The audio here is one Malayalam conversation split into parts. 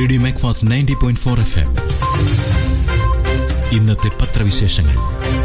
radio Macfast ninety point four F M ഇന്നത്തെ പത്രവിശേഷങ്ങൾ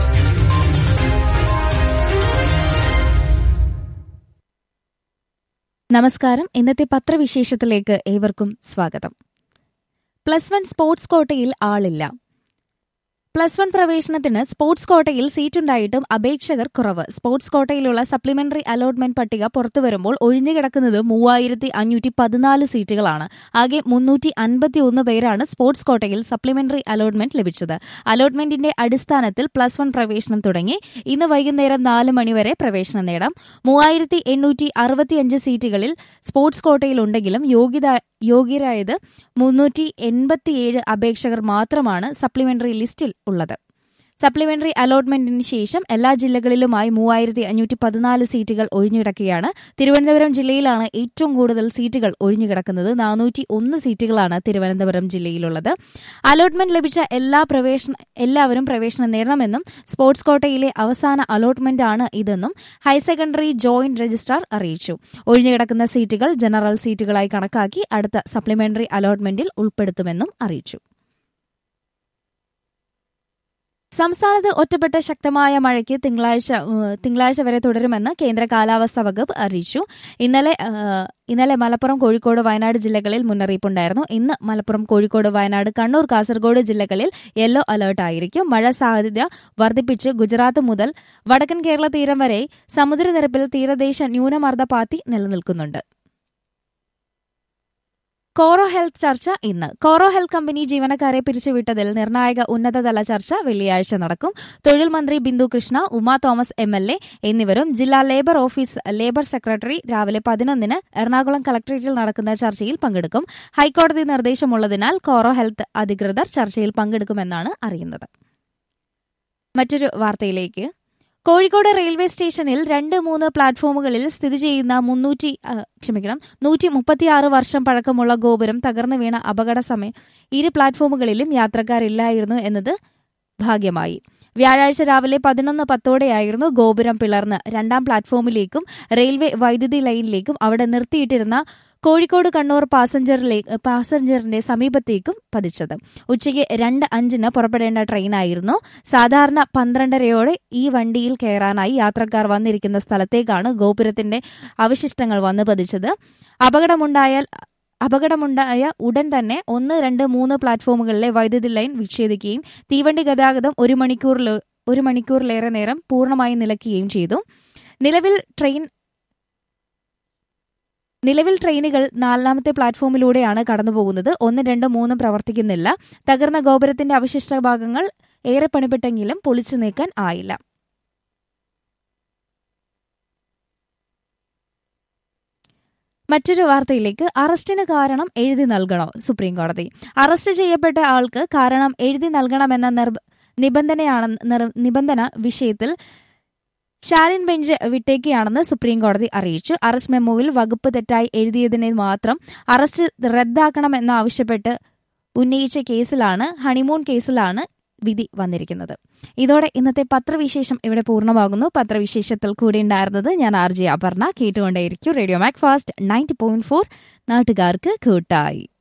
നമസ്കാരം ഇന്നത്തെ പത്രവിശേഷത്തിലേക്ക് ഏവർക്കും സ്വാഗതം പ്ലസ് വൺ സ്പോർട്സ് കോട്ടയിൽ ആളില്ല പ്ലസ് വൺ പ്രവേശനത്തിന് സ്പോർട്സ് കോട്ടയിൽ സീറ്റുണ്ടായിട്ടും അപേക്ഷകർ കുറവ് സ്പോർട്സ് കോട്ടയിലുള്ള സപ്ലിമെന്ററി അലോട്ട്മെന്റ് പട്ടിക പുറത്തുവരുമ്പോൾ ഒഴിഞ്ഞുകിടക്കുന്നത് മൂവായിരത്തി അഞ്ഞൂറ്റി പതിനാല് സീറ്റുകളാണ് ആകെ മുന്നൂറ്റി അൻപത്തി ഒന്ന് പേരാണ് സ്പോർട്സ് കോട്ടയിൽ സപ്ലിമെന്ററി അലോട്ട്മെന്റ് ലഭിച്ചത് അലോട്ട്മെന്റിന്റെ അടിസ്ഥാനത്തിൽ പ്ലസ് വൺ പ്രവേശനം തുടങ്ങി ഇന്ന് വൈകുന്നേരം നാല് മണിവരെ പ്രവേശനം നേടാം മൂവായിരത്തി എണ്ണൂറ്റി അറുപത്തിയഞ്ച് സീറ്റുകളിൽ സ്പോർട്സ് കോട്ടയിലുണ്ടെങ്കിലും യോഗ്യത യോഗ്യരായത് മുന്നൂറ്റി എൺപത്തിയേഴ് അപേക്ഷകർ മാത്രമാണ് സപ്ലിമെന്ററി ലിസ്റ്റിൽ ഉള്ളത് സപ്ലിമെന്ററി അലോട്ട്മെന്റിന് ശേഷം എല്ലാ ജില്ലകളിലുമായി മൂവായിരത്തി അഞ്ഞൂറ്റി പതിനാല് സീറ്റുകൾ ഒഴിഞ്ഞുകിടക്കുകയാണ് തിരുവനന്തപുരം ജില്ലയിലാണ് ഏറ്റവും കൂടുതൽ സീറ്റുകൾ ഒഴിഞ്ഞുകിടക്കുന്നത് നാനൂറ്റി ഒന്ന് സീറ്റുകളാണ് തിരുവനന്തപുരം ജില്ലയിലുള്ളത് അലോട്ട്മെന്റ് ലഭിച്ച എല്ലാ പ്രവേശന എല്ലാവരും പ്രവേശനം നേടണമെന്നും സ്പോർട്സ് കോട്ടയിലെ അവസാന അലോട്ട്മെന്റ് ആണ് ഇതെന്നും ഹയർ സെക്കൻഡറി ജോയിന്റ് രജിസ്ട്രാർ അറിയിച്ചു ഒഴിഞ്ഞുകിടക്കുന്ന സീറ്റുകൾ ജനറൽ സീറ്റുകളായി കണക്കാക്കി അടുത്ത സപ്ലിമെന്ററി അലോട്ട്മെന്റിൽ ഉൾപ്പെടുത്തുമെന്നും അറിയിച്ചു സംസ്ഥാനത്ത് ഒറ്റപ്പെട്ട ശക്തമായ മഴയ്ക്ക് തിങ്കളാഴ്ച ഏഹ്, തിങ്കളാഴ്ച വരെ തുടരുമെന്ന് കേന്ദ്ര കാലാവസ്ഥാ വകുപ്പ് അറിയിച്ചു ഇന്നലെ ഏഹ്, ഇന്നലെ മലപ്പുറം കോഴിക്കോട് വയനാട് ജില്ലകളിൽ മുന്നറിയിപ്പുണ്ടായിരുന്നു ഇന്ന് മലപ്പുറം കോഴിക്കോട് വയനാട് കണ്ണൂർ കാസർഗോഡ് ജില്ലകളിൽ യെല്ലോ അലർട്ട് ആയിരിക്കും മഴ സാധ്യത വർദ്ധിപ്പിച്ച് ഗുജറാത്ത് മുതൽ വടക്കൻ കേരള തീരം വരെ സമുദ്രനിരപ്പിൽ തീരദേശ ന്യൂനമർദ്ദപാത്തി നിലനിൽക്കുന്നുണ്ട് കോറോ ഹെൽത്ത് ചർച്ച ഇന്ന് കോറോ ഹെൽത്ത് കമ്പനി ജീവനക്കാരെ പിരിച്ചുവിട്ടതിൽ നിർണായക ഉന്നതതല ചർച്ച വെള്ളിയാഴ്ച നടക്കും തൊഴിൽ മന്ത്രി Bindu Krishna Uma Thomas M L A എന്നിവരും ജില്ലാ ലേബർ ഓഫീസ് ലേബർ സെക്രട്ടറി രാവിലെ പതിനൊന്നിന് എറണാകുളം കളക്ടറേറ്റിൽ നടക്കുന്ന ചർച്ചയിൽ പങ്കെടുക്കും ഹൈക്കോടതി നിർദ്ദേശമുള്ളതിനാൽ കോറോ ഹെൽത്ത് അധികൃതർ ചർച്ചയിൽ പങ്കെടുക്കുമെന്നാണ് അറിയുന്നത് മറ്റൊരു വാർത്തയിലേക്ക് കോഴിക്കോട് റെയിൽവേ സ്റ്റേഷനിൽ രണ്ട് മൂന്ന് പ്ലാറ്റ്ഫോമുകളിൽ സ്ഥിതി ചെയ്യുന്ന മുന്നൂറ്റി ആ, ക്ഷമിക്കണം നൂറ്റി മുപ്പത്തിയാറ് വർഷം പഴക്കമുള്ള ഗോപുരം തകർന്നു വീണ അപകട സമയം ഇരു പ്ലാറ്റ്ഫോമുകളിലും യാത്രക്കാരില്ലായിരുന്നു എന്നത് ഭാഗ്യമായി വ്യാഴാഴ്ച രാവിലെ പതിനൊന്ന് പത്തോടെയായിരുന്നു ഗോപുരം പിളർന്ന് രണ്ടാം പ്ലാറ്റ്ഫോമിലേക്കും റെയിൽവേ വൈദ്യുതി ലൈനിലേക്കും അവിടെ നിർത്തിയിട്ടിരുന്ന കോഴിക്കോട് കണ്ണൂർ പാസഞ്ചറിലേക്ക് പാസഞ്ചറിന്റെ സമീപത്തേക്കും പതിച്ചത് ഉച്ചയ്ക്ക് രണ്ട് അഞ്ചിന് പുറപ്പെടേണ്ട ട്രെയിനായിരുന്നു സാധാരണ പന്ത്രണ്ടരയോടെ ഈ വണ്ടിയിൽ കയറാനായി യാത്രക്കാർ വന്നിരിക്കുന്ന സ്ഥലത്തേക്കാണ് ഗോപുരത്തിന്റെ അവശിഷ്ടങ്ങൾ വന്നു പതിച്ചത് അപകടമുണ്ടായാൽ അപകടമുണ്ടായ ഉടൻ തന്നെ ഒന്ന് രണ്ട് മൂന്ന് പ്ലാറ്റ്ഫോമുകളിലെ വൈദ്യുതി ലൈൻ വിച്ഛേദിക്കുകയും തീവണ്ടി ഗതാഗതം ഒരു മണിക്കൂറിൽ ഒരു മണിക്കൂറിലേറെ നേരം പൂർണ്ണമായി നിലയ്ക്കുകയും ചെയ്തു നിലവിൽ ട്രെയിൻ നിലവിൽ ട്രെയിനുകൾ നാലാമത്തെ പ്ലാറ്റ്ഫോമിലൂടെയാണ് കടന്നുപോകുന്നത് ഒന്ന് രണ്ട് മൂന്നും പ്രവർത്തിക്കുന്നില്ല തകർന്ന ഗോപുരത്തിന്റെ അവശിഷ്ട ഭാഗങ്ങൾ ഏറെ പണിപ്പെട്ടെങ്കിലും പൊളിച്ചു നീക്കാൻ ആയില്ല മറ്റൊരു വാർത്തയിലേക്ക് അറസ്റ്റിന് കാരണം എഴുതി നൽകണോ സുപ്രീം കോടതി അറസ്റ്റ് ചെയ്യപ്പെട്ട ആൾക്ക് കാരണം എഴുതി നൽകണമെന്ന നിർബ- നിബന്ധനയാണെന്ന് നിർ- നിബന്ധന വിഷയത്തിൽ ശാലിൻ ബെഞ്ച് വിട്ടേക്കുകയാണെന്ന് സുപ്രീം കോടതി അറിയിച്ചു അറസ്റ്റ് മെമ്മോയിൽ വകുപ്പ് തെറ്റായി എഴുതിയതിനെ മാത്രം അറസ്റ്റ് റദ്ദാക്കണമെന്നാവശ്യപ്പെട്ട് ഉന്നയിച്ച കേസിലാണ് ഹണിമൂൺ കേസിലാണ് വിധി വന്നിരിക്കുന്നത് ഇതോടെ ഇന്നത്തെ പത്രവിശേഷം ഇവിടെ പൂർണ്ണമാകുന്നു പത്രവിശേഷത്തിൽ കൂടെ ഉണ്ടായിരുന്നത് ഞാൻ ആർ ജെ അപർണ കേട്ടുകൊണ്ടേയിരിക്കും radio Macfast ninety point four നാട്ടുകാർക്ക് കൂട്ടായി